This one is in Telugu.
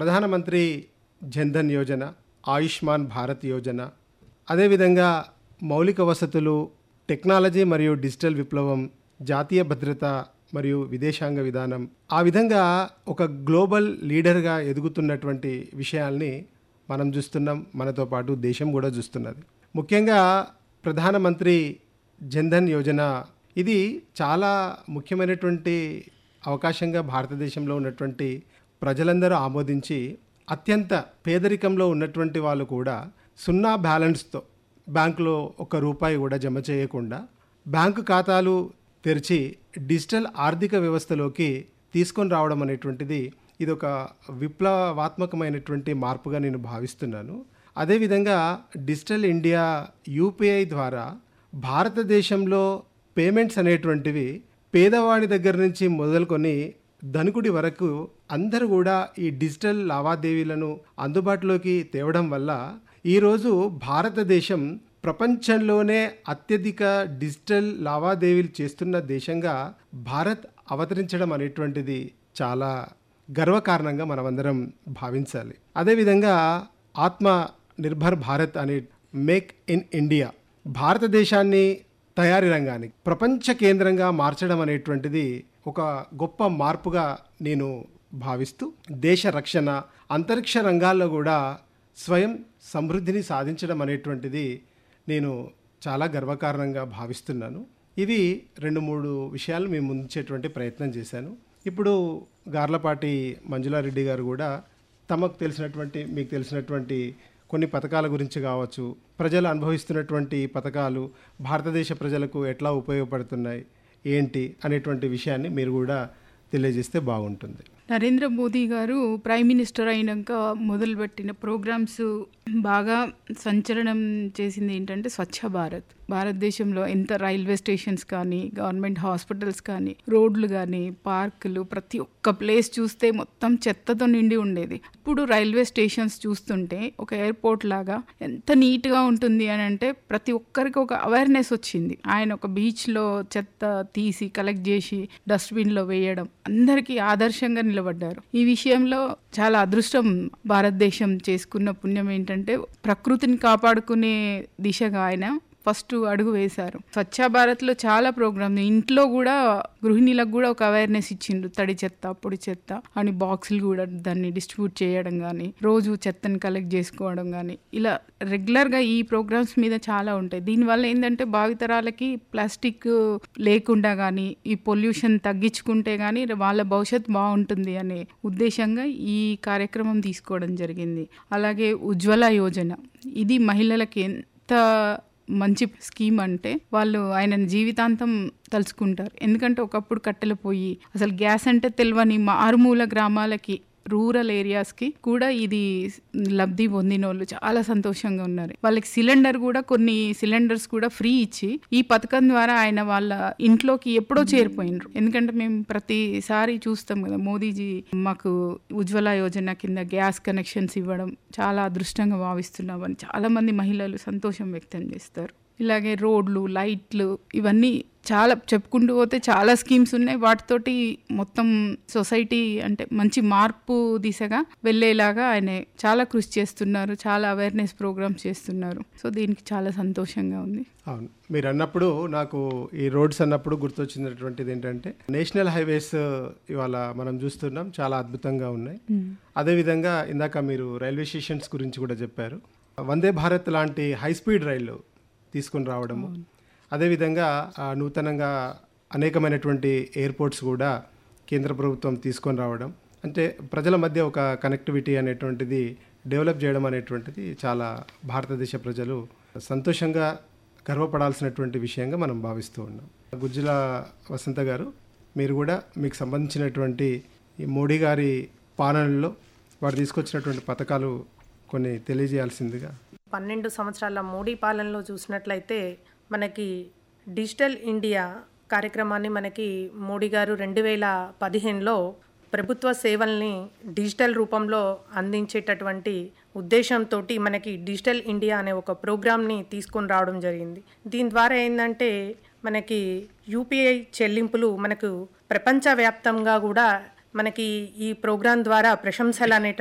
ప్రధానమంత్రి జన్ధన్ యోజన ఆయుష్మాన్ భారత్ యోజన అదేవిధంగా మౌలిక వసతులు టెక్నాలజీ మరియు డిజిటల్ విప్లవం జాతీయ భద్రత మరియు విదేశాంగ విధానం ఆ విధంగా ఒక గ్లోబల్ లీడర్గా ఎదుగుతున్నటువంటి విషయాల్ని మనం చూస్తున్నాం మనతో పాటు దేశం కూడా చూస్తున్నది ముఖ్యంగా ప్రధానమంత్రి జన్ధన్ యోజన ఇది చాలా ముఖ్యమైనటువంటి అవకాశంగా భారతదేశంలో ఉన్నటువంటి ప్రజలందరూ ఆమోదించి అత్యంత పేదరికంలో ఉన్నటువంటి వాళ్ళు కూడా సున్నా బ్యాలెన్స్తో బ్యాంకులో ఒక రూపాయి కూడా జమ చేయకుండా బ్యాంకు ఖాతాలు తెరిచి డిజిటల్ ఆర్థిక వ్యవస్థలోకి తీసుకొని రావడం అనేటువంటిది ఇది ఒక విప్లవాత్మకమైనటువంటి మార్పుగా నేను భావిస్తున్నాను అదేవిధంగా డిజిటల్ ఇండియా యూపీఐ ద్వారా భారతదేశంలో పేమెంట్స్ అనేటువంటివి పేదవాడి దగ్గర నుంచి మొదలుకొని ధనికుడి వరకు అందరూ కూడా ఈ డిజిటల్ లావాదేవీలను అందుబాటులోకి తేవడం వల్ల ఈరోజు భారతదేశం ప్రపంచంలోనే అత్యధిక డిజిటల్ లావాదేవీలు చేస్తున్న దేశంగా భారత్ అవతరించడం అనేటువంటిది చాలా గర్వకారణంగా మనమందరం భావించాలి అదేవిధంగా ఆత్మ నిర్భర్ భారత్ అనే మేక్ ఇన్ ఇండియా భారతదేశాన్ని తయారీ రంగానికి ప్రపంచ కేంద్రంగా మార్చడం అనేటువంటిది ఒక గొప్ప మార్పుగా నేను భావిస్తూ దేశ రక్షణ అంతరిక్ష రంగాల్లో కూడా స్వయం సమృద్ధిని సాధించడం అనేటువంటిది నేను చాలా గర్వకారణంగా భావిస్తున్నాను ఇవి రెండు మూడు విషయాలు మేము ముందుంచేటువంటి ప్రయత్నం చేశాను ఇప్పుడు గార్లపాటి మంజులారెడ్డి గారు కూడా తమకు తెలిసినటువంటి మీకు తెలిసినటువంటి కొన్ని పథకాల గురించి కావచ్చు ప్రజలు అనుభవిస్తున్నటువంటి పథకాలు భారతదేశ ప్రజలకు ఎట్లా ఉపయోగపడుతున్నాయి ఏంటి అనేటువంటి విషయాన్ని మీరు కూడా తెలియజేస్తే బాగుంటుంది నరేంద్ర మోదీ గారు ప్రైమ్ మినిస్టర్ అయినాక మొదలుపెట్టిన ప్రోగ్రామ్స్ బాగా సంచలనం చేసింది ఏంటంటే స్వచ్ఛ భారత్ భారతదేశంలో ఎంత రైల్వే స్టేషన్స్ కానీ గవర్నమెంట్ హాస్పిటల్స్ కానీ రోడ్లు కానీ పార్కులు ప్రతి ఒక్క ప్లేస్ చూస్తే మొత్తం చెత్తతో నిండి ఉండేది ఇప్పుడు రైల్వే స్టేషన్స్ చూస్తుంటే ఒక ఎయిర్పోర్ట్ లాగా ఎంత నీట్గా ఉంటుంది అని అంటే ప్రతి ఒక్కరికి ఒక అవేర్నెస్ వచ్చింది ఆయన ఒక బీచ్లో చెత్త తీసి కలెక్ట్ చేసి డస్ట్బిన్లో వేయడం అందరికీ ఆదర్శంగా నిలబడ్డారు ఈ విషయంలో చాలా అదృష్టం భారతదేశం చేసుకున్న పుణ్యం ఏంటంటే ప్రకృతిని కాపాడుకునే దిశగా ఆయన ఫస్ట్ అడుగు వేశారు స్వచ్ఛ భారత్లో చాలా ప్రోగ్రామ్ ఇంట్లో కూడా గృహిణీలకు కూడా ఒక అవేర్నెస్ ఇచ్చిండ్రు తడి చెత్త పొడి చెత్త అని బాక్సులు కూడా దాన్ని డిస్ట్రిబ్యూట్ చేయడం కానీ రోజు చెత్తని కలెక్ట్ చేసుకోవడం కానీ ఇలా రెగ్యులర్గా ఈ ప్రోగ్రామ్స్ మీద చాలా ఉంటాయి దీనివల్ల ఏంటంటే భావితరాలకి ప్లాస్టిక్ లేకుండా కానీ ఈ పొల్యూషన్ తగ్గించుకుంటే కానీ వాళ్ళ భవిష్యత్ బాగుంటుంది అనే ఉద్దేశంగా ఈ కార్యక్రమం తీసుకోవడం జరిగింది అలాగే ఉజ్వల యోజన ఇది మహిళలకి ఎంత మంచి స్కీమ్ అంటే వాళ్ళు ఆయన జీవితాంతం తలుచుకుంటారు ఎందుకంటే ఒకప్పుడు కట్టెలు పోయి అసలు గ్యాస్ అంటే తెలియని మారుమూల గ్రామాలకి రూరల్ ఏరియాస్కి కూడా ఇది లబ్ధి పొందిన వాళ్ళు చాలా సంతోషంగా ఉన్నారు వాళ్ళకి సిలిండర్ కూడా కొన్ని సిలిండర్స్ కూడా ఫ్రీ ఇచ్చి ఈ పథకం ద్వారా ఆయన వాళ్ళ ఇంట్లోకి ఎప్పుడో చేరిపోయినరు ఎందుకంటే మేము ప్రతిసారి చూస్తాం కదా మోదీజీ మాకు ఉజ్వల యోజన కింద గ్యాస్ కనెక్షన్స్ ఇవ్వడం చాలా అదృష్టంగా భావిస్తున్నామని చాలా మంది మహిళలు సంతోషం వ్యక్తం చేస్తారు ఇలాగే రోడ్లు లైట్లు ఇవన్నీ చాలా చెప్పుకుంటూ పోతే చాలా స్కీమ్స్ ఉన్నాయి వాటితోటి మొత్తం సొసైటీ అంటే మంచి మార్పు దిశగా వెళ్ళేలాగా ఆయన చాలా కృషి చేస్తున్నారు చాలా అవేర్నెస్ ప్రోగ్రామ్స్ చేస్తున్నారు సో దీనికి చాలా సంతోషంగా ఉంది అవును మీరు అన్నప్పుడు నాకు ఈ రోడ్స్ అన్నప్పుడు గుర్తొచ్చినటువంటిది ఏంటంటే నేషనల్ హైవేస్ ఇవాళ మనం చూస్తున్నాం చాలా అద్భుతంగా ఉన్నాయి అదేవిధంగా ఇందాక మీరు రైల్వే స్టేషన్స్ గురించి కూడా చెప్పారు వందే భారత్ లాంటి హై స్పీడ్ రైళ్లు తీసుకుని రావడము అదేవిధంగా ఆ, నూతనంగా అనేకమైనటువంటి ఎయిర్పోర్ట్స్ కూడా కేంద్ర ప్రభుత్వం తీసుకొని రావడం అంటే ప్రజల మధ్య ఒక కనెక్టివిటీ అనేటువంటిది డెవలప్ చేయడం అనేటువంటిది చాలా భారతదేశ ప్రజలు సంతోషంగా గర్వపడాల్సినటువంటి విషయంగా మనం భావిస్తూ ఉన్నాం గుజ్జుల వసంత గారు మీరు కూడా మీకు సంబంధించినటువంటి ఈ మోడీ గారి పాలనలో వారు తీసుకొచ్చినటువంటి పథకాలు కొన్ని తెలియజేయాల్సిందిగా పన్నెండు సంవత్సరాల మోడీ పాలనలో చూసినట్లయితే మనకి డిజిటల్ ఇండియా కార్యక్రమాన్ని మనకి మోడీ గారు రెండు వేల పదిహేనులో ప్రభుత్వ సేవల్ని డిజిటల్ రూపంలో అందించేటటువంటి ఉద్దేశంతో మనకి డిజిటల్ ఇండియా అనే ఒక ప్రోగ్రామ్ని తీసుకొని రావడం జరిగింది దీని ద్వారా ఏంటంటే మనకి యూపీఐ చెల్లింపులు మనకు ప్రపంచవ్యాప్తంగా కూడా మనకి ఈ ప్రోగ్రాం ద్వారా ప్రశంసలు అనేట